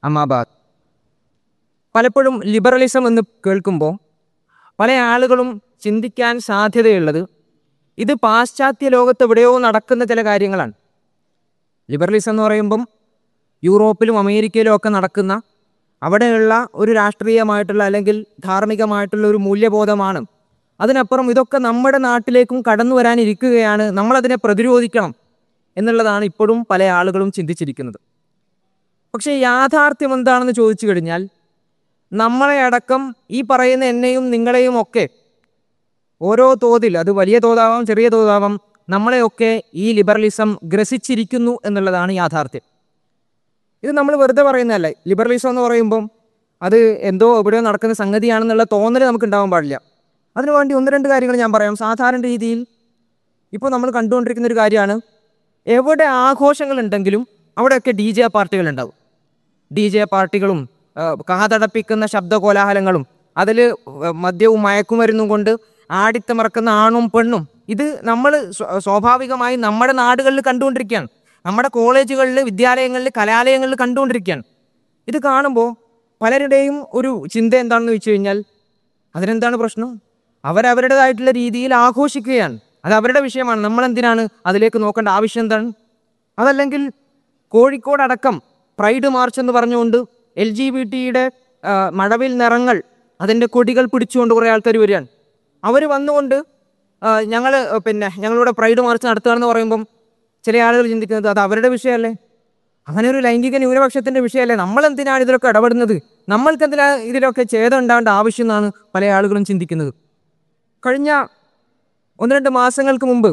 അമ്മാബാദ് പലപ്പോഴും ലിബറലിസം എന്ന് കേൾക്കുമ്പോൾ പല ആളുകളും ചിന്തിക്കാൻ സാധ്യതയുള്ളത് ഇത് പാശ്ചാത്യ ലോകത്ത് എവിടെയോ നടക്കുന്ന ചില കാര്യങ്ങളാണ് ലിബറലിസം എന്ന് പറയുമ്പം യൂറോപ്പിലും അമേരിക്കയിലും ഒക്കെ നടക്കുന്ന അവിടെയുള്ള ഒരു രാഷ്ട്രീയമായിട്ടുള്ള അല്ലെങ്കിൽ ധാർമ്മികമായിട്ടുള്ള ഒരു മൂല്യബോധമാണ് അതിനപ്പുറം ഇതൊക്കെ നമ്മുടെ നാട്ടിലേക്കും കടന്നു വരാനിരിക്കുകയാണ് നമ്മളതിനെ പ്രതിരോധിക്കണം എന്നുള്ളതാണ് ഇപ്പോഴും പല ആളുകളും ചിന്തിച്ചിരിക്കുന്നത് പക്ഷേ യാഥാർത്ഥ്യം എന്താണെന്ന് ചോദിച്ചു കഴിഞ്ഞാൽ നമ്മളെ അടക്കം ഈ പറയുന്ന എന്നെയും നിങ്ങളെയും ഒക്കെ ഓരോ തോതിൽ അത് വലിയ തോതാവാം ചെറിയ തോതാവാം നമ്മളെയൊക്കെ ഈ ലിബറലിസം ഗ്രസിച്ചിരിക്കുന്നു എന്നുള്ളതാണ് യാഥാർത്ഥ്യം ഇത് നമ്മൾ വെറുതെ പറയുന്നതല്ല ലിബറലിസം എന്ന് പറയുമ്പം അത് എന്തോ എവിടെയോ നടക്കുന്ന സംഗതിയാണെന്നുള്ള തോന്നൽ നമുക്ക് ഉണ്ടാവാൻ പാടില്ല അതിനുവേണ്ടി ഒന്ന് രണ്ട് കാര്യങ്ങൾ ഞാൻ പറയാം സാധാരണ രീതിയിൽ ഇപ്പോൾ നമ്മൾ കണ്ടുകൊണ്ടിരിക്കുന്ന ഒരു കാര്യമാണ് എവിടെ ആഘോഷങ്ങളുണ്ടെങ്കിലും അവിടെയൊക്കെ ഡി ജെ പാർട്ടികളുണ്ടാവും ഡി ജെ പാർട്ടികളും ആ, കാതടപ്പിക്കുന്ന ശബ്ദ കോലാഹലങ്ങളും അതിൽ മദ്യവും മയക്കുമരുന്നും കൊണ്ട് ആടിത്തമറക്കുന്ന ആണും പെണ്ണും ഇത് നമ്മൾ സ്വാഭാവികമായി നമ്മുടെ നാടുകളിൽ കണ്ടുകൊണ്ടിരിക്കുകയാണ് നമ്മുടെ കോളേജുകളിൽ വിദ്യാലയങ്ങളിൽ കലാലയങ്ങളിൽ കണ്ടുകൊണ്ടിരിക്കുകയാണ് ഇത് കാണുമ്പോൾ പലരുടെയും ഒരു ചിന്ത എന്താണെന്ന് വെച്ച് കഴിഞ്ഞാൽ അതിനെന്താണ് പ്രശ്നം അവരവരുടേതായിട്ടുള്ള രീതിയിൽ ആഘോഷിക്കുകയാണ് അത് അവരുടെ വിഷയമാണ് നമ്മളെന്തിനാണ് അതിലേക്ക് നോക്കേണ്ട ആവശ്യം എന്താണ് അതല്ലെങ്കിൽ കോഴിക്കോട് അടക്കം പ്രൈഡ് മാർച്ച് എന്ന് പറഞ്ഞുകൊണ്ട് എൽ ജി ബി ടിയുടെ മഴവിൽ നിറങ്ങൾ അതിൻ്റെ കൊടികൾ പിടിച്ചുകൊണ്ട് കുറേ ആൾക്കാർ വരികയാണ് അവർ വന്നുകൊണ്ട് ഞങ്ങൾ പിന്നെ ഞങ്ങളിവിടെ പ്രൈഡ് മാർച്ച് നടത്തുകയാണെന്ന് പറയുമ്പം ചില ആളുകൾ ചിന്തിക്കുന്നത് അത് അവരുടെ വിഷയമല്ലേ അങ്ങനെ ഒരു ലൈംഗിക ന്യൂനപക്ഷത്തിൻ്റെ വിഷയമല്ലേ നമ്മൾ എന്തിനാണ് ഇതിലൊക്കെ ഇടപെടുന്നത് നമ്മൾക്ക് എന്തിനാ ഇതിലൊക്കെ ഛേദം ഉണ്ടാവേണ്ട ആവശ്യം എന്നാണ് പല ആളുകളും ചിന്തിക്കുന്നത് കഴിഞ്ഞ ഒന്ന് രണ്ട് മാസങ്ങൾക്ക് മുമ്പ്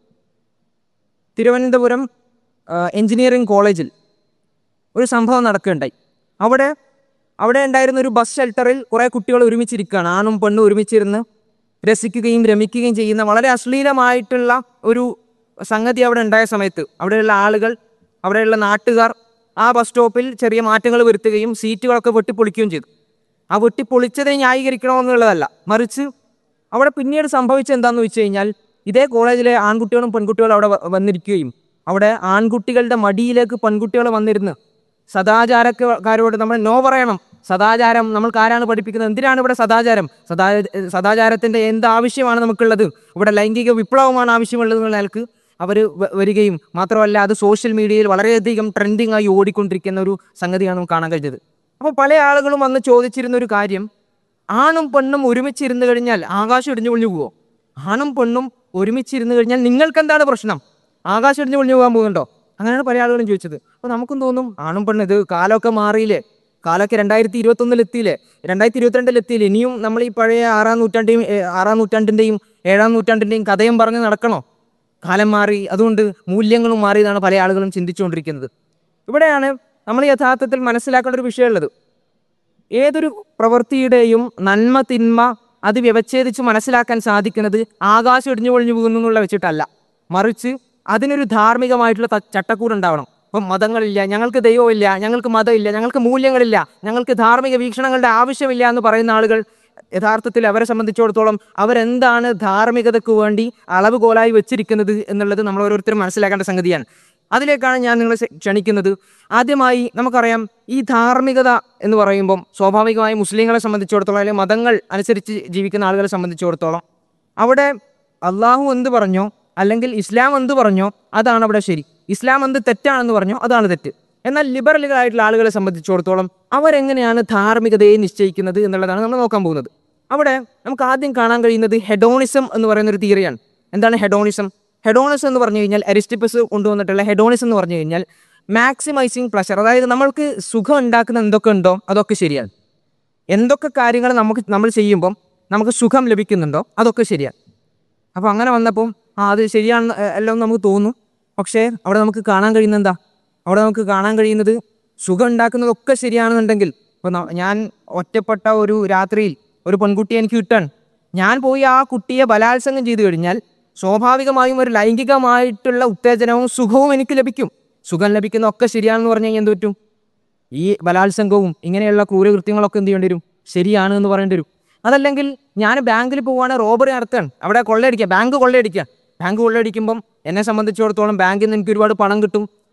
തിരുവനന്തപുരം ആ, എഞ്ചിനീയറിംഗ് കോളേജിൽ ഒരു സംഭവം നടക്കുകയുണ്ടായി അവിടെ അവിടെ ഉണ്ടായിരുന്ന ഒരു ബസ് ഷെൽട്ടറിൽ കുറേ കുട്ടികൾ ഒരുമിച്ചിരിക്കുകയാണ് ആണും പെണ്ണും ഒരുമിച്ചിരുന്ന് രസിക്കുകയും രമിക്കുകയും ചെയ്യുന്ന വളരെ അശ്ലീലമായിട്ടുള്ള ഒരു സംഗതി അവിടെ ഉണ്ടായ സമയത്ത് അവിടെയുള്ള ആളുകൾ അവിടെയുള്ള നാട്ടുകാർ ആ ബസ് സ്റ്റോപ്പിൽ ചെറിയ മാറ്റങ്ങൾ വരുത്തുകയും സീറ്റുകളൊക്കെ വെട്ടിപ്പൊളിക്കുകയും ചെയ്തു ആ വെട്ടിപ്പൊളിച്ചതിനെ ന്യായീകരിക്കണമെന്നുള്ളതല്ല മറിച്ച് അവിടെ പിന്നീട് സംഭവിച്ചത് എന്താണെന്ന് വെച്ച് കഴിഞ്ഞാൽ ഇതേ കോളേജിലെ ആൺകുട്ടികളും പെൺകുട്ടികളും അവിടെ വ- വന്നിരിക്കുകയും അവിടെ ആൺകുട്ടികളുടെ മടിയിലേക്ക് പെൺകുട്ടികൾ വന്നിരുന്ന് സദാചാരക്കാരോട് നമ്മൾ നോ പറയണം സദാചാരം നമ്മൾക്ക് ആരാണ് പഠിപ്പിക്കുന്നത് എന്തിനാണ് ഇവിടെ സദാചാരം സദാ സദാചാരത്തിൻ്റെ എന്ത് ആവശ്യമാണ് നമുക്കുള്ളത് ഇവിടെ ലൈംഗിക വിപ്ലവമാണ് ആവശ്യമുള്ളത് എന്നുള്ള നിലക്ക് അവർ വരികയും മാത്രമല്ല അത് സോഷ്യൽ മീഡിയയിൽ വളരെയധികം ട്രെൻഡിങ് ആയി ഓടിക്കൊണ്ടിരിക്കുന്ന ഒരു സംഗതിയാണ് നമുക്ക് കാണാൻ കഴിഞ്ഞത് അപ്പോൾ പല ആളുകളും വന്ന് ചോദിച്ചിരുന്ന ഒരു കാര്യം ആണും പെണ്ണും ഒരുമിച്ചിരുന്ന് കഴിഞ്ഞാൽ ആകാശം ഇടിഞ്ഞു പൊളിഞ്ഞു പോവോ ആണും പെണ്ണും ഒരുമിച്ചിരുന്ന് കഴിഞ്ഞാൽ നിങ്ങൾക്ക് എന്താണ് പ്രശ്നം ആകാശം ഇടിഞ്ഞു പൊളിഞ്ഞു പോകാൻ പോകുന്നുണ്ടോ അങ്ങനെയാണ് പല ആളുകളും ചോദിച്ചത് അപ്പോൾ നമുക്കും തോന്നും ആണും പെണ്ണും ഇത് കാലമൊക്കെ മാറിയില്ലേ കാലമൊക്കെ രണ്ടായിരത്തി ഇരുപത്തൊന്നിൽ എത്തിയില്ലേ രണ്ടായിരത്തി ഇരുപത്തിരണ്ടിൽ എത്തിയില്ലേ ഇനിയും നമ്മൾ ഈ പഴയ ആറാം നൂറ്റാണ്ടിൻ്റെയും ഏ, ആറാം നൂറ്റാണ്ടിൻ്റെയും ഏഴാം നൂറ്റാണ്ടിൻ്റെയും കഥയും പറഞ്ഞ് നടക്കണോ കാലം മാറി അതുകൊണ്ട് മൂല്യങ്ങളും മാറി എന്നാണ് പല ആളുകളും ചിന്തിച്ചുകൊണ്ടിരിക്കുന്നത് ഇവിടെയാണ് നമ്മൾ യഥാർത്ഥത്തിൽ മനസ്സിലാക്കേണ്ട ഒരു വിഷയമുള്ളത് ഏതൊരു പ്രവൃത്തിയുടെയും നന്മ തിന്മ അത് വ്യവച്ഛേദിച്ച് മനസ്സിലാക്കാൻ സാധിക്കുന്നത് ആകാശം ഇടിഞ്ഞു പൊളിഞ്ഞു പോകുന്നു എന്നുള്ള വെച്ചിട്ടല്ല മറിച്ച് അതിനൊരു ധാർമ്മികമായിട്ടുള്ള ത- ചട്ടക്കൂടുണ്ടാവണം ഇപ്പം മതങ്ങളില്ല ഞങ്ങൾക്ക് ദൈവമില്ല ഞങ്ങൾക്ക് മതമില്ല ഞങ്ങൾക്ക് മൂല്യങ്ങളില്ല ഞങ്ങൾക്ക് ധാർമ്മിക വീക്ഷണങ്ങളുടെ ആവശ്യമില്ല എന്ന് പറയുന്ന ആളുകൾ യഥാർത്ഥത്തിൽ അവരെ സംബന്ധിച്ചിടത്തോളം അവരെന്താണ് ധാർമ്മികതയ്ക്ക് വേണ്ടി അളവുകോലായി വെച്ചിരിക്കുന്നത് എന്നുള്ളത് നമ്മൾ ഓരോരുത്തരും മനസ്സിലാക്കേണ്ട സംഗതിയാണ് അതിലേക്കാണ് ഞാൻ നിങ്ങളെ ക്ഷ- ക്ഷണിക്കുന്നത് ആദ്യമായി നമുക്കറിയാം ഈ ധാർമ്മികത എന്ന് പറയുമ്പം സ്വാഭാവികമായും മുസ്ലിങ്ങളെ സംബന്ധിച്ചിടത്തോളം അല്ലെങ്കിൽ മതങ്ങൾ അനുസരിച്ച് ജീവിക്കുന്ന ആളുകളെ സംബന്ധിച്ചിടത്തോളം അവിടെ അള്ളാഹു എന്ത് പറഞ്ഞോ അല്ലെങ്കിൽ ഇസ്ലാം എന്ത് പറഞ്ഞോ അതാണ് അവിടെ ശരി ഇസ്ലാം എന്ത് തെറ്റാണെന്ന് പറഞ്ഞോ അതാണ് തെറ്റ് എന്നാൽ ലിബറലുകളായിട്ടുള്ള ആളുകളെ സംബന്ധിച്ചിടത്തോളം അവരെങ്ങനെയാണ് ധാർമ്മികതയെ നിശ്ചയിക്കുന്നത് എന്നുള്ളതാണ് നമ്മൾ നോക്കാൻ പോകുന്നത് അവിടെ നമുക്ക് ആദ്യം കാണാൻ കഴിയുന്നത് ഹെഡോണിസം എന്ന് പറയുന്ന ഒരു തിയറിയാണ് എന്താണ് ഹെഡോണിസം ഹെഡോണിസം എന്ന് പറഞ്ഞു കഴിഞ്ഞാൽ അരിസ്റ്റിപ്പസ് കൊണ്ടുവന്നിട്ടുള്ള ഹെഡോണിസം എന്ന് പറഞ്ഞു കഴിഞ്ഞാൽ മാക്സിമൈസിങ് പ്ലഷർ അതായത് നമ്മൾക്ക് സുഖം ഉണ്ടാക്കുന്ന എന്തൊക്കെ ഉണ്ടോ അതൊക്കെ ശരിയാണ് എന്തൊക്കെ കാര്യങ്ങൾ നമുക്ക് നമ്മൾ ചെയ്യുമ്പം നമുക്ക് സുഖം ലഭിക്കുന്നുണ്ടോ അതൊക്കെ ശരിയാണ് അപ്പോൾ അങ്ങനെ വന്നപ്പം ആ അത് ശരിയാണെന്ന് എ- എല്ലാം നമുക്ക് തോന്നും പക്ഷേ അവിടെ നമുക്ക് കാണാൻ കഴിയുന്നത് എന്താ അവിടെ നമുക്ക് കാണാൻ കഴിയുന്നത് സുഖം ഉണ്ടാക്കുന്നതൊക്കെ ശരിയാണെന്നുണ്ടെങ്കിൽ ഇപ്പോൾ ഞാൻ ഒറ്റപ്പെട്ട ഒരു രാത്രിയിൽ ഒരു പെൺകുട്ടിയെ എനിക്ക് കിട്ടാൻ ഞാൻ പോയി ആ കുട്ടിയെ ബലാത്സംഗം ചെയ്തു കഴിഞ്ഞാൽ സ്വാഭാവികമായും ഒരു ലൈംഗികമായിട്ടുള്ള ഉത്തേജനവും സുഖവും എനിക്ക് ലഭിക്കും സുഖം ലഭിക്കുന്ന ഒക്കെ ശരിയാണെന്ന് പറഞ്ഞു കഴിഞ്ഞാൽ എന്ത് പറ്റും ഈ ബലാത്സംഗവും ഇങ്ങനെയുള്ള ക്രൂരകൃത്യങ്ങളൊക്കെ എന്ത് ചെയ്യേണ്ടി വരും ശരിയാണ് എന്ന് പറയേണ്ടി വരും അതല്ലെങ്കിൽ ഞാൻ ബാങ്കിൽ പോവാണ് റോബറി നടത്തുകയാണ് അവിടെ കൊള്ളയടിക്കുക ബാങ്ക് കൊള്ളയടിക്കുക ബാങ്ക് കൊള്ളയടിക്കുമ്പം എന്നെ സംബന്ധിച്ചിടത്തോളം ബാങ്കിൽ നിന്ന് എനിക്ക് ഒരുപാട് പണം കിട്ടും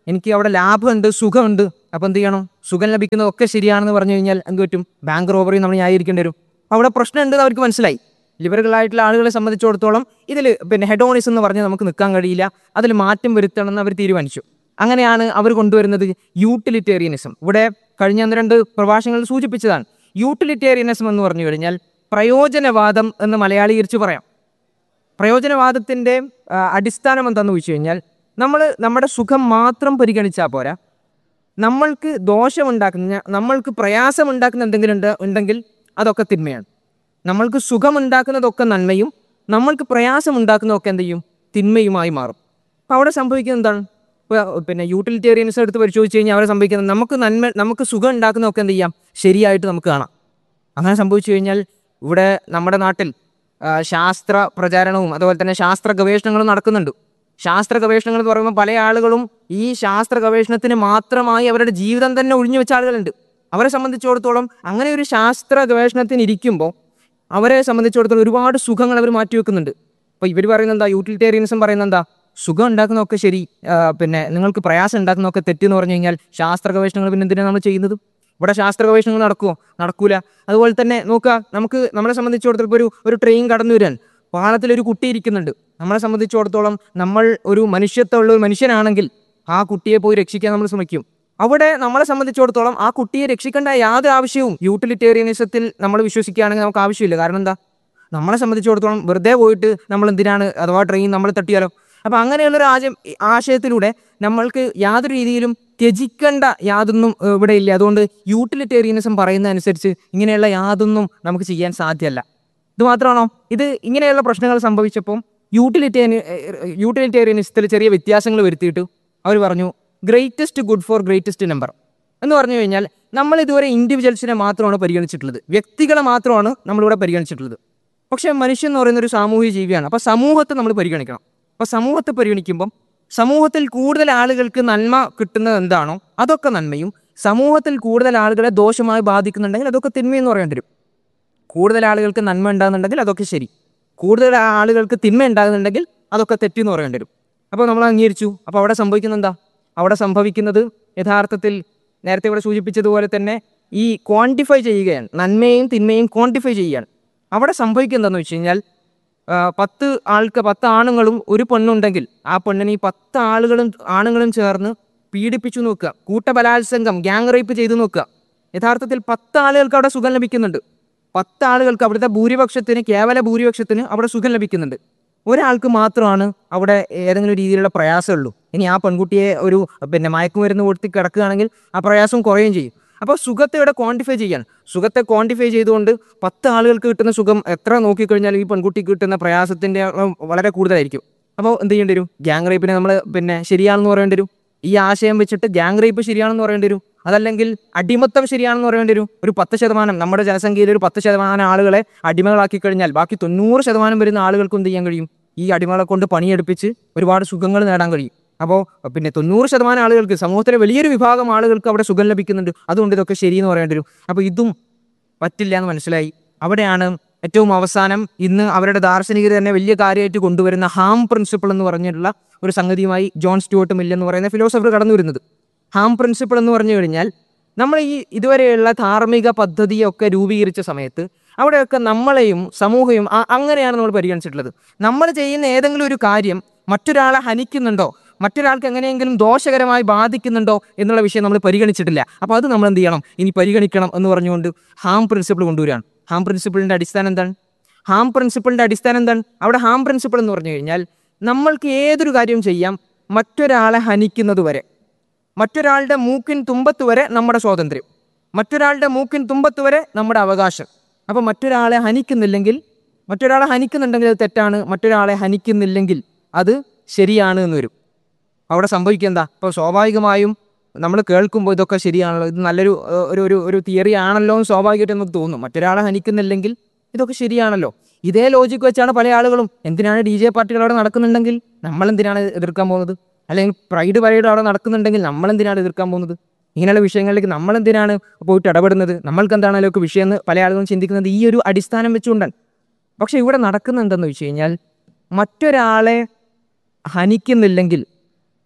എനിക്ക് അവിടെ ലാഭമുണ്ട് സുഖമുണ്ട് അപ്പോൾ എന്ത് ചെയ്യണം സുഖം ലഭിക്കുന്നതൊക്കെ ശരിയാണെന്ന് പറഞ്ഞു കഴിഞ്ഞാൽ എന്ത് പറ്റും ബാങ്ക് റോബറി നമ്മൾ ന്യായീകരിക്കേണ്ടി വരും അവിടെ പ്രശ്നമുണ്ട് എന്ന് അവർക്ക് മനസ്സിലായി ലിബറലായിട്ടുള്ള ആളുകളെ സംബന്ധിച്ചിടത്തോളം ഇതിൽ പിന്നെ ഹെഡോണിസ് എന്ന് പറഞ്ഞ് നമുക്ക് നിൽക്കാൻ കഴിയില്ല അതിൽ മാറ്റം വരുത്തണം എന്ന് അവർ തീരുമാനിച്ചു അങ്ങനെയാണ് അവർ കൊണ്ടുവരുന്നത് യൂട്ടിലിറ്റേറിയനിസം ഇവിടെ കഴിഞ്ഞ ഒന്ന് രണ്ട് പ്രഭാഷണങ്ങളിൽ സൂചിപ്പിച്ചതാണ് യൂട്ടിലിറ്റേറിയനിസം എന്ന് പറഞ്ഞു കഴിഞ്ഞാൽ പ്രയോജനവാദം എന്ന് മലയാളീകരിച്ച് പറയാം പ്രയോജനവാദത്തിൻ്റെ ആ, അടിസ്ഥാനം എന്താണെന്ന് ചോദിച്ചു കഴിഞ്ഞാൽ നമ്മൾ നമ്മുടെ സുഖം മാത്രം പരിഗണിച്ചാൽ പോരാ നമ്മൾക്ക് ദോഷമുണ്ടാക്കുന്ന നമ്മൾക്ക് പ്രയാസമുണ്ടാക്കുന്ന എന്തെങ്കിലും ഉണ്ട് ഉണ്ടെങ്കിൽ അതൊക്കെ തിന്മയാണ് നമ്മൾക്ക് സുഖമുണ്ടാക്കുന്നതൊക്കെ നന്മയും നമ്മൾക്ക് പ്രയാസമുണ്ടാക്കുന്നതൊക്കെ എന്ത് ചെയ്യും തിന്മയുമായി മാറും അപ്പോൾ അവിടെ സംഭവിക്കുന്നത് എന്താണ് ഇപ്പോൾ പിന്നെ യൂട്ടിലിറ്റേറിയൻസ് എടുത്ത് പരിശോധിച്ച് കഴിഞ്ഞാൽ അവിടെ സംഭവിക്കുന്നത് നമുക്ക് നന്മ നമുക്ക് സുഖം ഉണ്ടാക്കുന്നതൊക്കെ എന്ത് ചെയ്യാം ശരിയായിട്ട് നമുക്ക് കാണാം അങ്ങനെ സംഭവിച്ചു കഴിഞ്ഞാൽ ഇവിടെ നമ്മുടെ നാട്ടിൽ ആ, ശാസ്ത്ര പ്രചാരണവും അതുപോലെ തന്നെ ശാസ്ത്ര ഗവേഷണങ്ങളും നടക്കുന്നുണ്ട് ശാസ്ത്ര ഗവേഷണങ്ങൾ എന്ന് പറയുമ്പോൾ പല ആളുകളും ഈ ശാസ്ത്ര ഗവേഷണത്തിന് മാത്രമായി അവരുടെ ജീവിതം തന്നെ ഒഴിഞ്ഞു വെച്ച ആളുകളുണ്ട് അവരെ സംബന്ധിച്ചിടത്തോളം അങ്ങനെ ഒരു ശാസ്ത്ര ഗവേഷണത്തിന് ഇരിക്കുമ്പോൾ അവരെ സംബന്ധിച്ചിടത്തോളം ഒരുപാട് സുഖങ്ങൾ അവർ മാറ്റിവെക്കുന്നുണ്ട് അപ്പോൾ ഇവർ പറയുന്നത് എന്താ യൂട്ടിലിറ്റേറിയനിസം പറയുന്നത് എന്താ സുഖം ഉണ്ടാക്കുന്നതൊക്കെ ശരി ആ, പിന്നെ നിങ്ങൾക്ക് പ്രയാസം ഉണ്ടാക്കുന്നതൊക്കെ തെറ്റെന്ന് പറഞ്ഞു കഴിഞ്ഞാൽ ശാസ്ത്ര ഗവേഷണങ്ങൾ പിന്നെ എന്തിനാണ് നമ്മൾ ചെയ്യുന്നത് ഇവിടെ ശാസ്ത്ര ഗവേഷണങ്ങൾ നടക്കുമോ നടക്കൂല അതുപോലെ തന്നെ നോക്കുക നമുക്ക് നമ്മളെ സംബന്ധിച്ചിടത്തോളം ഇപ്പോൾ ഒരു ഒരു ട്രെയിൻ കടന്നു വരാൻ പാളത്തിൽ ഒരു കുട്ടി ഇരിക്കുന്നുണ്ട് നമ്മളെ സംബന്ധിച്ചിടത്തോളം നമ്മൾ ഒരു മനുഷ്യത്വമുള്ള ഒരു മനുഷ്യനാണെങ്കിൽ ആ കുട്ടിയെ പോയി രക്ഷിക്കാൻ നമ്മൾ ശ്രമിക്കും അവിടെ നമ്മളെ സംബന്ധിച്ചിടത്തോളം ആ കുട്ടിയെ രക്ഷിക്കേണ്ട യാതൊരു ആവശ്യവും യൂട്ടിലിറ്റേറിയനിസത്തിൽ നമ്മൾ വിശ്വസിക്കുകയാണെങ്കിൽ നമുക്ക് ആവശ്യമില്ല കാരണം എന്താ നമ്മളെ സംബന്ധിച്ചിടത്തോളം വെറുതെ പോയിട്ട് നമ്മൾ എന്തിനാണ് അഥവാ ട്രെയിൻ നമ്മൾ തട്ടിയാലോ അപ്പം അങ്ങനെയുള്ളൊരു ആശയം ആശയത്തിലൂടെ നമ്മൾക്ക് യാതൊരു രീതിയിലും ത്യജിക്കേണ്ട യാതൊന്നും ഏഹ്, ഇവിടെ ഇല്ല അതുകൊണ്ട് യൂട്ടിലിറ്റേറിയനിസം പറയുന്ന അനുസരിച്ച് ഇങ്ങനെയുള്ള യാതൊന്നും നമുക്ക് ചെയ്യാൻ സാധ്യമല്ല ഇത് മാത്രമാണോ ഇത് ഇങ്ങനെയുള്ള പ്രശ്നങ്ങൾ സംഭവിച്ചപ്പം യൂട്ടിലിറ്റേറിയൻ യൂട്ടിലിറ്റേറിയനിസത്തിൽ ചെറിയ വ്യത്യാസങ്ങൾ വരുത്തിയിട്ട് അവർ പറഞ്ഞു greatest good for greatest number എന്ന് പറഞ്ഞു കഴിഞ്ഞാൽ നമ്മൾ ഇതുവരെ ഇൻഡിവിജ്വൽസിനെ മാത്രമാണ് പരിഗണിച്ചിട്ടുള്ളത് വ്യക്തികളെ മാത്രമാണ് നമ്മളിവിടെ പരിഗണിച്ചിട്ടുള്ളത് പക്ഷേ മനുഷ്യൻ എന്ന് പറയുന്ന ഒരു സാമൂഹിക ജീവിയാണ് അപ്പോൾ സമൂഹത്തെ നമ്മൾ പരിഗണിക്കണം അപ്പോൾ സമൂഹത്തെ പരിഗണിക്കുമ്പം സമൂഹത്തിൽ കൂടുതൽ ആളുകൾക്ക് നന്മ കിട്ടുന്നത് എന്താണോ അതൊക്കെ നന്മയും സമൂഹത്തിൽ കൂടുതൽ ആളുകളെ ദോഷമായി ബാധിക്കുന്നുണ്ടെങ്കിൽ അതൊക്കെ തിന്മയെന്ന് പറയേണ്ടി വരും കൂടുതൽ ആളുകൾക്ക് നന്മ ഉണ്ടാകുന്നുണ്ടെങ്കിൽ അതൊക്കെ ശരി കൂടുതൽ ആളുകൾക്ക് തിന്മ ഉണ്ടാകുന്നുണ്ടെങ്കിൽ അതൊക്കെ തെറ്റെന്ന് പറയേണ്ടി വരും അപ്പോൾ നമ്മൾ അംഗീകരിച്ചു അപ്പോൾ അവിടെ സംഭവിക്കുന്നത് എന്താ അവിടെ സംഭവിക്കുന്നത് യഥാർത്ഥത്തിൽ നേരത്തെ ഇവിടെ സൂചിപ്പിച്ചതുപോലെ തന്നെ ഈ ക്വാണ്ടിഫൈ ചെയ്യുകയാണ് നന്മയും തിന്മയും ക്വാണ്ടിഫൈ ചെയ്യുകയാണ് അവിടെ സംഭവിക്കുന്നത് എന്താണെന്ന് വെച്ച് കഴിഞ്ഞാൽ ആ, പത്ത് ആൾക്ക് പത്ത് ആണുങ്ങളും ഒരു പെണ്ണുണ്ടെങ്കിൽ ആ പെണ്ണിനെ ഈ പത്ത് ആളുകളും ആണുങ്ങളും ചേർന്ന് പീഡിപ്പിച്ചു നോക്കുക കൂട്ടബലാത്സംഗം ഗ്യാങ് റേപ്പ് ചെയ്തു നോക്കുക യഥാർത്ഥത്തിൽ പത്ത് ആളുകൾക്ക് അവിടെ സുഖം ലഭിക്കുന്നുണ്ട് പത്ത് ആളുകൾക്ക് അവിടുത്തെ ഭൂരിപക്ഷത്തിന് കേവല ഭൂരിപക്ഷത്തിന് അവിടെ സുഖം ലഭിക്കുന്നുണ്ട് ഒരാൾക്ക് മാത്രമാണ് അവിടെ ഏതെങ്കിലും രീതിയിലുള്ള പ്രയാസമുള്ളൂ ഇനി ആ പെൺകുട്ടിയെ ഒരു പിന്നെ മയക്കുമരുന്ന് കൊടുത്ത് കിടക്കുകയാണെങ്കിൽ ആ പ്രയാസം കുറയുകയും ചെയ്യും അപ്പോൾ സുഖത്തെ ഇവിടെ ക്വാണ്ടിഫൈ ചെയ്യാൻ സുഖത്തെ ക്വാണ്ടിഫൈ ചെയ്തുകൊണ്ട് പത്ത് ആളുകൾക്ക് കിട്ടുന്ന സുഖം എത്ര നോക്കിക്കഴിഞ്ഞാൽ ഈ പെൺകുട്ടിക്ക് കിട്ടുന്ന പ്രയാസത്തിൻ്റെ അളവ് വളരെ കൂടുതലായിരിക്കും അപ്പോൾ എന്ത് ചെയ്യേണ്ടി വരും ഗ്യാങ് റേപ്പിനെ നമ്മൾ പിന്നെ ശരിയാണെന്ന് പറയേണ്ടി വരും ഈ ആശയം വെച്ചിട്ട് ഗ്യാങ് റേപ്പ് ശരിയാണെന്ന് പറയേണ്ടി വരും അതല്ലെങ്കിൽ അടിമത്തം ശരിയാണെന്ന് പറയേണ്ടി വരും ഒരു പത്ത് ശതമാനം നമ്മുടെ ജനസംഖ്യയിൽ ഒരു പത്ത് ശതമാനം ആളുകളെ അടിമകളാക്കി കഴിഞ്ഞാൽ ബാക്കി തൊണ്ണൂറ് ശതമാനം വരുന്ന ആളുകൾക്ക് എന്ത് ചെയ്യാൻ കഴിയും ഈ അടിമകളെ കൊണ്ട് പണിയെടുപ്പിച്ച് ഒരുപാട് സുഖങ്ങൾ നേടാൻ കഴിയും അപ്പോൾ പിന്നെ തൊണ്ണൂറ് ശതമാനം ആളുകൾക്ക് സമൂഹത്തിലെ വലിയൊരു വിഭാഗം ആളുകൾക്ക് അവിടെ സുഖം ലഭിക്കുന്നുണ്ട് അതുകൊണ്ട് ഇതൊക്കെ ശരിയെന്ന് പറയേണ്ടി വരും അപ്പോൾ ഇതും പറ്റില്ല എന്ന് മനസ്സിലായി അവിടെയാണ് ഏറ്റവും അവസാനം ഇന്ന് അവരുടെ ദാർശനികർ തന്നെ വലിയ കാര്യമായിട്ട് കൊണ്ടുവരുന്ന ഹാം പ്രിൻസിപ്പിൾ എന്ന് പറഞ്ഞിട്ടുള്ള ഒരു സംഗതിയുമായി ജോൺ സ്റ്റുവർട്ട് മില്ല് എന്ന് പറയുന്ന ഫിലോസഫർ കടന്നു വരുന്നത് ഹാം പ്രിൻസിപ്പിൾ എന്ന് പറഞ്ഞു കഴിഞ്ഞാൽ നമ്മൾ ഈ ഇതുവരെയുള്ള ധാർമ്മിക പദ്ധതിയൊക്കെ രൂപീകരിച്ച സമയത്ത് അവിടെയൊക്കെ നമ്മളെയും സമൂഹവും ആ- അങ്ങനെയാണ് നമ്മൾ പരിഗണിച്ചിട്ടുള്ളത് നമ്മൾ ചെയ്യുന്ന ഏതെങ്കിലും ഒരു കാര്യം മറ്റൊരാളെ ഹനിക്കുന്നുണ്ടോ മറ്റൊരാൾക്ക് എങ്ങനെയെങ്കിലും ദോഷകരമായി ബാധിക്കുന്നുണ്ടോ എന്നുള്ള വിഷയം നമ്മൾ പരിഗണിച്ചിട്ടില്ല അപ്പോൾ അത് നമ്മൾ എന്ത് ചെയ്യണം ഇനി പരിഗണിക്കണം എന്ന് പറഞ്ഞുകൊണ്ട് ഹാം പ്രിൻസിപ്പിൾ കൊണ്ടുവരികയാണ് ഹാം പ്രിൻസിപ്പിളിൻ്റെ അടിസ്ഥാനം എന്താണ് ഹാം പ്രിൻസിപ്പിളിൻ്റെ അടിസ്ഥാനം എന്താണ് അവിടെ ഹാം പ്രിൻസിപ്പിൾ എന്ന് പറഞ്ഞു കഴിഞ്ഞാൽ നമ്മൾക്ക് ഏതൊരു കാര്യവും ചെയ്യാം മറ്റൊരാളെ ഹനിക്കുന്നത് വരെ മറ്റൊരാളുടെ മൂക്കിൻ തുമ്പത്ത് വരെ നമ്മുടെ സ്വാതന്ത്ര്യം മറ്റൊരാളുടെ മൂക്കിൻ തുമ്പത്ത് വരെ നമ്മുടെ അവകാശം അപ്പോൾ മറ്റൊരാളെ ഹനിക്കുന്നില്ലെങ്കിൽ മറ്റൊരാളെ ഹനിക്കുന്നുണ്ടെങ്കിൽ അത് തെറ്റാണ് മറ്റൊരാളെ ഹനിക്കുന്നില്ലെങ്കിൽ അത് ശരിയാണ് എന്ന് വരും അവിടെ സംഭവിക്കുക എന്താ ഇപ്പോൾ സ്വാഭാവികമായും നമ്മൾ കേൾക്കുമ്പോൾ ഇതൊക്കെ ശരിയാണല്ലോ ഇത് നല്ലൊരു ഏഹ്, ഒരു ഒരു ഒരു തിയറി ആണല്ലോ എന്ന് സ്വാഭാവികമായിട്ട് നമുക്ക് തോന്നും മറ്റൊരാളെ ഹനിക്കുന്നില്ലെങ്കിൽ ഇതൊക്കെ ശരിയാണല്ലോ ഇതേ ലോജിക്ക് വെച്ചാണ് പല ആളുകളും എന്തിനാണ് ഡി ജെ പാർട്ടികൾ അവിടെ നടക്കുന്നുണ്ടെങ്കിൽ നമ്മൾ എന്തിനാണ് എതിർക്കാൻ പോകുന്നത് അല്ലെങ്കിൽ പ്രൈഡ് പരേഡ് അവിടെ നടക്കുന്നുണ്ടെങ്കിൽ നമ്മൾ എന്തിനാണ് എതിർക്കാൻ പോകുന്നത് ഇങ്ങനെയുള്ള വിഷയങ്ങളിലേക്ക് നമ്മൾ എന്തിനാണ് പോയിട്ട് ഇടപെടുന്നത് നമ്മൾക്ക് എന്താണ് അതിലൊക്കെ വിഷയം എന്ന് പല ആളുകളും ചിന്തിക്കുന്നത് ഈ ഒരു അടിസ്ഥാനം വെച്ചുകൊണ്ടാണ് പക്ഷെ ഇവിടെ നടക്കുന്ന എന്തെന്ന് വെച്ച് കഴിഞ്ഞാൽ മറ്റൊരാളെ ഹനിക്കുന്നില്ലെങ്കിൽ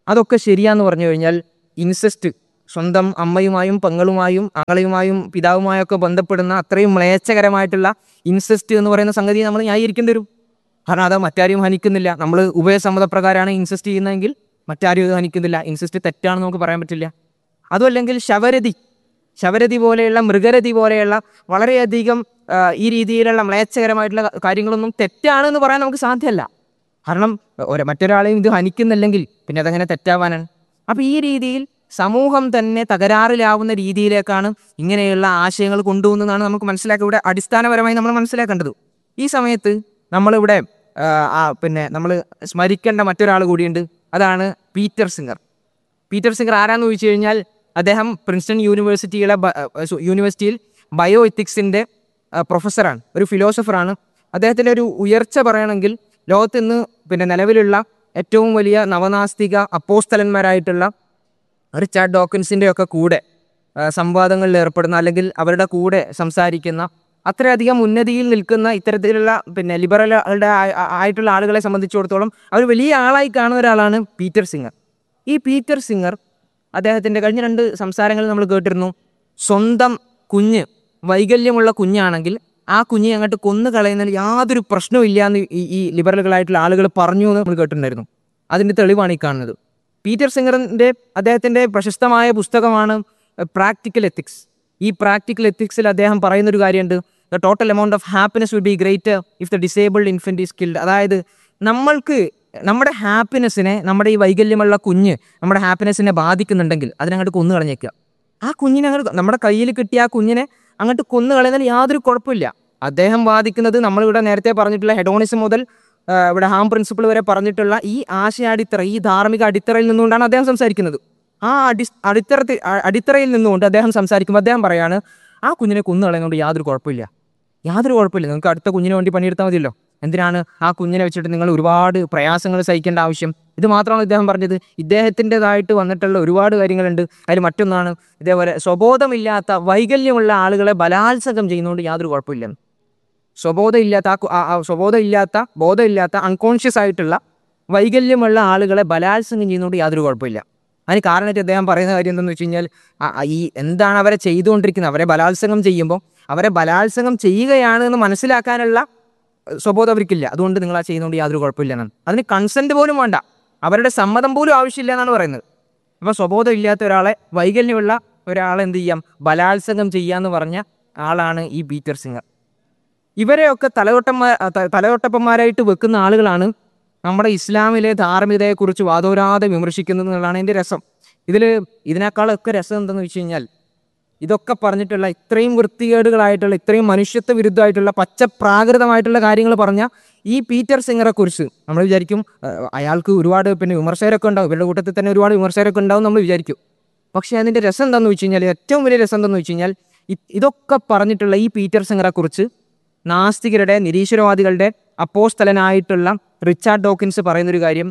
അതൊക്കെ ശരിയാന്ന് പറഞ്ഞു കഴിഞ്ഞാൽ ഇൻസെസ്റ്റ് സ്വന്തം അമ്മയുമായും പെങ്ങളുമായും ആങ്ങളയുമായും പിതാവുമായും ഒക്കെ ബന്ധപ്പെടുന്ന അത്രയും മ്ലേച്ഛകരമായിട്ടുള്ള ഇൻസെസ്റ്റ് എന്ന് പറയുന്ന സംഗതി നമ്മൾ ന്യായീകരിക്കേണ്ടി വരും കാരണം അത് മറ്റാരും ഹനിക്കുന്നില്ല നമ്മൾ ഉഭയസമ്മതപ്രകാരമാണ് ഇൻസെസ്റ്റ് ചെയ്യുന്നതെങ്കിൽ മറ്റാരും ഇത് ഹനിക്കുന്നില്ല ഇൻസെസ്റ്റ് തെറ്റാണെന്ന് നമുക്ക് പറയാൻ പറ്റില്ല അതും അല്ലെങ്കിൽ ശവരതി ശവരതി പോലെയുള്ള മൃഗരതി പോലെയുള്ള വളരെയധികം ആ, ഈ രീതിയിലുള്ള മ്ലേച്ഛകരമായിട്ടുള്ള കാര്യങ്ങളൊന്നും തെറ്റാണെന്ന് പറയാൻ നമുക്ക് സാധ്യമല്ല കാരണം ഒരു മറ്റൊരാളെയും ഇത് ഹനിക്കുന്നില്ലെങ്കിൽ പിന്നെ അതെങ്ങനെ തെറ്റാവാനാണ് അപ്പോൾ ഈ രീതിയിൽ സമൂഹം തന്നെ തകരാറിലാവുന്ന രീതിയിലേക്കാണ് ഇങ്ങനെയുള്ള ആശയങ്ങൾ കൊണ്ടുപോകുന്നതാണ് നമുക്ക് മനസ്സിലാക്കുക ഇവിടെ അടിസ്ഥാനപരമായി നമ്മൾ മനസ്സിലാക്കേണ്ടത് ഈ സമയത്ത് നമ്മളിവിടെ ആ, ആ, പിന്നെ നമ്മൾ സ്മരിക്കേണ്ട മറ്റൊരാൾ കൂടിയുണ്ട് അതാണ് പീറ്റർ സിംഗർ പീറ്റർ സിംഗർ ആരാന്ന് ചോദിച്ചു കഴിഞ്ഞാൽ അദ്ദേഹം പ്രിൻസ്റ്റൺ യൂണിവേഴ്സിറ്റിയിലെ ബ- അഹ് സു- യൂണിവേഴ്സിറ്റിയിൽ ബയോ എത്തിക്സിൻ്റെ പ്രൊഫസറാണ് ഒരു ഫിലോസഫറാണ് അദ്ദേഹത്തിൻ്റെ ഒരു ഉയർച്ച പറയണമെങ്കിൽ ലോകത്ത് ഇന്ന് പിന്നെ നിലവിലുള്ള ഏറ്റവും വലിയ നവനാസ്തിക അപ്പോസ്തലന്മാരായിട്ടുള്ള റിച്ചാർഡ് ഡോക്കിൻസിൻ്റെ ഒക്കെ കൂടെ ആ, സംവാദങ്ങളിൽ ഏർപ്പെടുന്ന അല്ലെങ്കിൽ അവരുടെ കൂടെ സംസാരിക്കുന്ന അത്രയധികം ഉന്നതിയിൽ നിൽക്കുന്ന ഇത്തരത്തിലുള്ള പിന്നെ ലിബറലുകളുടെ ആ- ആ- ആയിട്ടുള്ള ആളുകളെ സംബന്ധിച്ചിടത്തോളം അവർ വലിയ ആളായി കാണുന്ന ഒരാളാണ് പീറ്റർ സിംഗർ ഈ പീറ്റർ സിംഗർ അദ്ദേഹത്തിൻ്റെ കഴിഞ്ഞ രണ്ട് സംസാരങ്ങളിൽ നമ്മൾ കേട്ടിരുന്നു സ്വന്തം കുഞ്ഞ് വൈകല്യമുള്ള കുഞ്ഞാണെങ്കിൽ ആ കുഞ്ഞിനെ അങ്ങോട്ട് കൊന്നു കളയുന്നതിൽ യാതൊരു പ്രശ്നവും ഇല്ല എന്ന് ഈ ഈ ലിബറലുകളായിട്ടുള്ള ആളുകൾ പറഞ്ഞു എന്ന് നമ്മൾ കേട്ടിട്ടുണ്ടായിരുന്നു അതിൻ്റെ തെളിവാണ് ഈ കാണുന്നത് പീറ്റർ സിംഗറിൻ്റെ അദ്ദേഹത്തിൻ്റെ പ്രശസ്തമായ പുസ്തകമാണ് പ്രാക്ടിക്കൽ എത്തിക്സ് ഈ പ്രാക്ടിക്കൽ എത്തിക്സിൽ അദ്ദേഹം പറയുന്ന ഒരു കാര്യമുണ്ട് the total amount of happiness will be greater if the disabled infant is killed അതായത് നമ്മൾക്ക് നമ്മുടെ ഹാപ്പിനെസ്സിനെ നമ്മുടെ ഈ വൈകല്യമുള്ള കുഞ്ഞ് നമ്മുടെ ഹാപ്പിനെസ്സിനെ ബാധിക്കുന്നുണ്ടെങ്കിൽ അതിനങ്ങോട്ട് കൊന്നു കളഞ്ഞേക്കുക ആ കുഞ്ഞിനെ അങ്ങോട്ട് നമ്മുടെ കയ്യിൽ കിട്ടിയ ആ കുഞ്ഞിനെ അങ്ങോട്ട് കൊന്നു കളയുന്നതിൽ യാതൊരു കുഴപ്പമില്ല അദ്ദേഹം വാദിക്കുന്നത് നമ്മളിവിടെ നേരത്തെ പറഞ്ഞിട്ടുള്ള ഹെഡോണിസം മുതൽ ആ, ഇവിടെ ഹാം പ്രിൻസിപ്പിൾ വരെ പറഞ്ഞിട്ടുള്ള ഈ ആശയ അടിത്തറ ഈ ധാർമ്മിക അടിത്തറയിൽ നിന്നുകൊണ്ടാണ് അദ്ദേഹം സംസാരിക്കുന്നത് ആ അടി അടിത്തറ അടിത്തറയിൽ നിന്നുകൊണ്ട് അദ്ദേഹം സംസാരിക്കുമ്പോൾ അദ്ദേഹം പറയാണ് ആ കുഞ്ഞിനെ കൊന്നു കളയുന്നതുകൊണ്ട് യാതൊരു കുഴപ്പമില്ല യാതൊരു കുഴപ്പമില്ല നിങ്ങൾക്ക് അടുത്ത കുഞ്ഞിന് വേണ്ടി പണിയെടുത്താൽ മതിയല്ലോ എന്തിനാണ് ആ കുഞ്ഞിനെ വെച്ചിട്ട് നിങ്ങൾ ഒരുപാട് പ്രയാസങ്ങൾ സഹിക്കേണ്ട ആവശ്യം ഇത് മാത്രമാണ് ഇദ്ദേഹം പറഞ്ഞത് ഇദ്ദേഹത്തിൻ്റെതായിട്ട് വന്നിട്ടുള്ള ഒരുപാട് കാര്യങ്ങളുണ്ട് അതിൽ മറ്റൊന്നാണ് ഇതേപോലെ സ്വബോധമില്ലാത്ത വൈകല്യമുള്ള ആളുകളെ ബലാത്സംഗം ചെയ്യുന്നതുകൊണ്ട് യാതൊരു കുഴപ്പമില്ലെന്ന് സ്വബോധമില്ലാത്ത ആ കു- ആ- ആ സ്വബോധമില്ലാത്ത ബോധമില്ലാത്ത അൺകോൺഷ്യസ് ആയിട്ടുള്ള വൈകല്യമുള്ള ആളുകളെ ബലാത്സംഗം ചെയ്യുന്നതുകൊണ്ട് യാതൊരു കുഴപ്പമില്ല അതിന് കാരണമായിട്ട് അദ്ദേഹം പറയുന്ന കാര്യം എന്താണെന്ന് വെച്ച് കഴിഞ്ഞാൽ ആ- ആ ഈ എന്താണ് അവരെ ചെയ്തുകൊണ്ടിരിക്കുന്നത് അവരെ ബലാത്സംഗം ചെയ്യുമ്പോൾ അവരെ ബലാത്സംഗം ചെയ്യുകയാണ് എന്ന് മനസ്സിലാക്കാനുള്ള ഏഹ്, സ്വബോധം അവർക്കില്ല അതുകൊണ്ട് നിങ്ങൾ ആ ചെയ്യുന്നതുകൊണ്ട് യാതൊരു കുഴപ്പമില്ല എന്നാണ് അതിന് കൺസെൻറ്റ് പോലും വേണ്ട അവരുടെ സമ്മതം പോലും ആവശ്യമില്ല എന്നാണ് പറയുന്നത് അപ്പോൾ സ്വബോധം ഇല്ലാത്ത ഒരാളെ വൈകല്യമുള്ള ഒരാളെ എന്ത് ചെയ്യാം ബലാത്സംഗം ചെയ്യാന്ന് പറഞ്ഞ ആളാണ് ഈ പീറ്റർ സിംഗർ ഇവരെയൊക്കെ തലതൊട്ടന്മാർ ത- തലതൊട്ടപ്പന്മാരായിട്ട് വെക്കുന്ന ആളുകളാണ് നമ്മുടെ ഇസ്ലാമിലെ ധാർമ്മികതയെക്കുറിച്ച് വാദോരാതെ വിമർശിക്കുന്നത് എന്നുള്ളതാണ് എൻ്റെ രസം ഇതിൽ ഇതിനേക്കാളൊക്കെ രസം എന്തെന്ന് വെച്ച് കഴിഞ്ഞാൽ ഇതൊക്കെ പറഞ്ഞിട്ടുള്ള ഇത്രയും വൃത്തികേടുകളായിട്ടുള്ള ഇത്രയും മനുഷ്യത്വ വിരുദ്ധമായിട്ടുള്ള പച്ചപ്രാകൃതമായിട്ടുള്ള കാര്യങ്ങൾ പറഞ്ഞ ഈ പീറ്റർ സിംഗറെ കുറിച്ച് നമ്മൾ വിചാരിക്കും ആ, അയാൾക്ക് ഒരുപാട് പിന്നെ വിമർശകരൊക്കെ ഉണ്ടാവും ഇവരുടെ കൂട്ടത്തിൽ തന്നെ ഒരുപാട് വിമർശകരൊക്കെ ഉണ്ടാവും നമ്മൾ വിചാരിക്കും പക്ഷേ അതിൻ്റെ രസം എന്താണെന്ന് വെച്ച് കഴിഞ്ഞാൽ ഏറ്റവും വലിയ രസം എന്താണെന്ന് വെച്ച് കഴിഞ്ഞാൽ ഇ- ഇതൊക്കെ പറഞ്ഞിട്ടുള്ള ഈ പീറ്റർ സിംഗറെ കുറിച്ച് നാസ്തികരുടെ നിരീശ്വരവാദികളുടെ അപ്പോസ്തലനായിട്ടുള്ള റിച്ചാർഡ് ഡോക്കിൻസ് പറയുന്നൊരു കാര്യം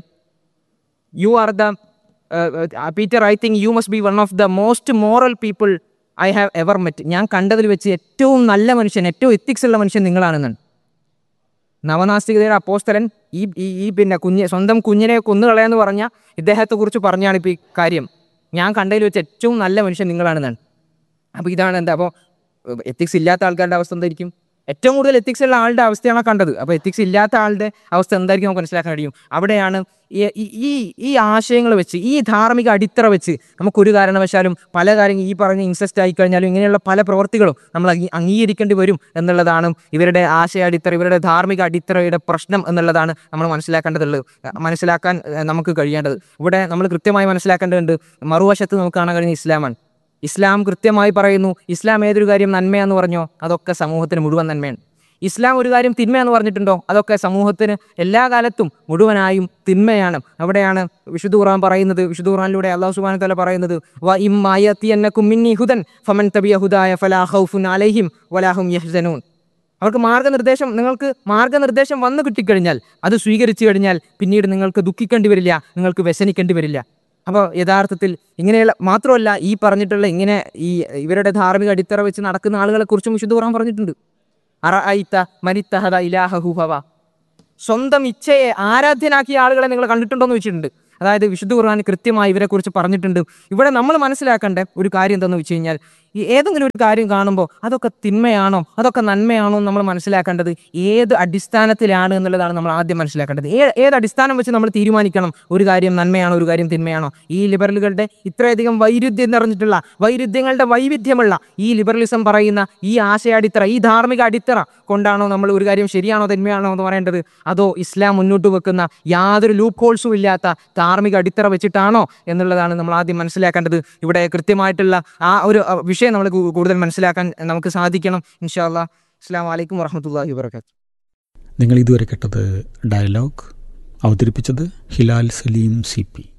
you are the Peter I think you must be one of the most moral people I have ever met ഞാൻ കണ്ടതിൽ വെച്ച് ഏറ്റവും നല്ല മനുഷ്യൻ ഏറ്റവും എത്തിക്സ് ഉള്ള മനുഷ്യൻ നിങ്ങളാണെന്നാണ് നവനാസ്തികതയുടെ അപ്പോസ്തലൻ ഈ ഈ ഈ പിന്നെ കുഞ്ഞ് സ്വന്തം കുഞ്ഞിനെ കൊന്നുകളയാന്ന് പറഞ്ഞ ഇദ്ദേഹത്തെക്കുറിച്ച് പറഞ്ഞാണ് ഇപ്പോൾ ഈ കാര്യം ഞാൻ കണ്ടതിൽ വെച്ച് ഏറ്റവും നല്ല മനുഷ്യൻ നിങ്ങളാണെന്നാണ് അപ്പോൾ ഇതാണ് എന്താ അപ്പോൾ എത്തിക്സ് ഇല്ലാത്ത ആൾക്കാരുടെ അവസ്ഥ എന്തായിരിക്കും ഏറ്റവും കൂടുതൽ എത്തിക്സ് ഉള്ള ആളുടെ അവസ്ഥയാണ് കണ്ടത് അപ്പോൾ എത്തിക്സ് ഇല്ലാത്ത ആളുടെ അവസ്ഥ എന്തായിരിക്കും നമുക്ക് മനസ്സിലാക്കാൻ കഴിയും അവിടെയാണ് ഈ- ഈ- ഈ ഈ ആശയങ്ങൾ വെച്ച് ഈ ധാർമ്മിക അടിത്തറ വെച്ച് നമുക്കൊരു കാരണവശാലും പല കാര്യങ്ങൾ ഈ പറഞ്ഞ ഇൻസെസ്റ്റ് ആയിക്കഴിഞ്ഞാലും ഇങ്ങനെയുള്ള പല പ്രവർത്തികളും നമ്മൾ അംഗീ- അംഗീകരിക്കേണ്ടി വരും എന്നുള്ളതാണ് ഇവരുടെ ആശയ അടിത്തറ ഇവരുടെ ധാർമ്മിക അടിത്തറയുടെ പ്രശ്നം എന്നുള്ളതാണ് നമ്മൾ മനസ്സിലാക്കേണ്ടതുള്ളത് മനസ്സിലാക്കാൻ ഏഹ്, നമുക്ക് കഴിയേണ്ടത് ഇവിടെ നമ്മൾ കൃത്യമായി മനസ്സിലാക്കേണ്ടതുണ്ട് മറുവശത്ത് നമുക്ക് കാണാൻ കഴിയുന്ന ഇസ്ലാമാണ് ഇസ്ലാം കൃത്യമായി പറയുന്നു ഇസ്ലാം ഏതൊരു കാര്യം നന്മയാന്ന് പറഞ്ഞോ അതൊക്കെ സമൂഹത്തിന് മുഴുവൻ നന്മയാണ് ഇസ്ലാം ഒരു കാര്യം തിന്മയെന്ന് പറഞ്ഞിട്ടുണ്ടോ അതൊക്കെ സമൂഹത്തിന് എല്ലാ കാലത്തും മുഴുവനായും തിന്മയാണ് അവിടെയാണ് വിശുദ്ധ ഖുർആൻ പറയുന്നത് വിശുദ്ധ ഖുർആനിലൂടെ അള്ളാഹു സുബ്ഹാനഹു വ തആല പറയുന്നത് വ ഇമ്മായത്തിയന്നകും മിന്നി ഹുദൻ ഫമൻ തബിയ ഹുദായ ഫലാ ഖൗഫുൻ അലൈഹിം വലാ ഹും യഹ്സനൂൻ അവർക്ക് മാർഗ്ഗനിർദ്ദേശം നിങ്ങൾക്ക് മാർഗ്ഗനിർദ്ദേശം വന്നു കിട്ടിക്കഴിഞ്ഞാൽ അത് സ്വീകരിച്ചു കഴിഞ്ഞാൽ പിന്നീട് നിങ്ങൾക്ക് ദുഃഖിക്കേണ്ടി വരില്ല നിങ്ങൾക്ക് വ്യസനിക്കേണ്ടി വരില്ല അപ്പോൾ യഥാർത്ഥത്തിൽ ഇങ്ങനെയുള്ള മാത്രമല്ല ഈ പറഞ്ഞിട്ടുള്ള ഇങ്ങനെ ഈ ഇവരുടെ ധാർമ്മിക അടിത്തറ വെച്ച് നടക്കുന്ന ആളുകളെ കുറിച്ചും വിശുദ്ധ ഖുർആൻ പറഞ്ഞിട്ടുണ്ട് അറഅയ്ത മനിത്തഹദ ഇലാഹഹു ഹവ സ്വന്തം ഇച്ഛയെ ആരാധ്യനാക്കിയ ആളുകളെ നിങ്ങൾ കണ്ടിട്ടുണ്ടോ എന്ന് വെച്ചിട്ടുണ്ട് അതായത് വിശുദ്ധ ഖുർആൻ കൃത്യമായി ഇവരെക്കുറിച്ച് പറഞ്ഞിട്ടുണ്ട് ഇവിടെ നമ്മൾ മനസ്സിലാക്കേണ്ട ഒരു കാര്യം എന്താണെന്ന് വെച്ച് കഴിഞ്ഞാൽ ഈ ഏതെങ്കിലും ഒരു കാര്യം കാണുമ്പോൾ അതൊക്കെ തിന്മയാണോ അതൊക്കെ നന്മയാണോ എന്ന് നമ്മൾ മനസ്സിലാക്കേണ്ടത് ഏത് അടിസ്ഥാനത്തിലാണ് എന്നുള്ളതാണ് നമ്മൾ ആദ്യം മനസ്സിലാക്കേണ്ടത് ഏ ഏത് അടിസ്ഥാനം വെച്ച് നമ്മൾ തീരുമാനിക്കണം ഒരു കാര്യം നന്മയാണോ ഒരു കാര്യം തിന്മയാണോ ഈ ലിബറലുകളുടെ ഇത്രയധികം വൈരുദ്ധ്യം നിറഞ്ഞിട്ടുള്ള വൈരുദ്ധ്യങ്ങളുടെ വൈവിധ്യമുള്ള ഈ ലിബറലിസം പറയുന്ന ഈ ആശയ അടിത്തറ ഈ ധാർമ്മിക അടിത്തറ കൊണ്ടാണോ നമ്മൾ ഒരു കാര്യം ശരിയാണോ തിന്മയാണോ എന്ന് പറയേണ്ടത് അതോ ഇസ്ലാം മുന്നോട്ട് വെക്കുന്ന യാതൊരു ലൂപ്പ് ഹോൾസും ഇല്ലാത്ത ധാർമ്മിക അടിത്തറ വെച്ചിട്ടാണോ എന്നുള്ളതാണ് നമ്മൾ ആദ്യം മനസ്സിലാക്കേണ്ടത് ഇവിടെ കൃത്യമായിട്ടുള്ള ആ ഒരു അഹ്, വിഷയം നമ്മൾ കൂ- കൂടുതൽ മനസ്സിലാക്കാൻ നമുക്ക് സാധിക്കണം ഇൻഷാല്ലാ അസ്സാം വലൈക്കും വറഹമത്തല്ലാഹി വാബർക്കാത്തു നിങ്ങൾ ഇതുവരെ കേട്ടത് ഡയലോഗ് അവതരിപ്പിച്ചത് ഹിലാൽ സലീം സി പി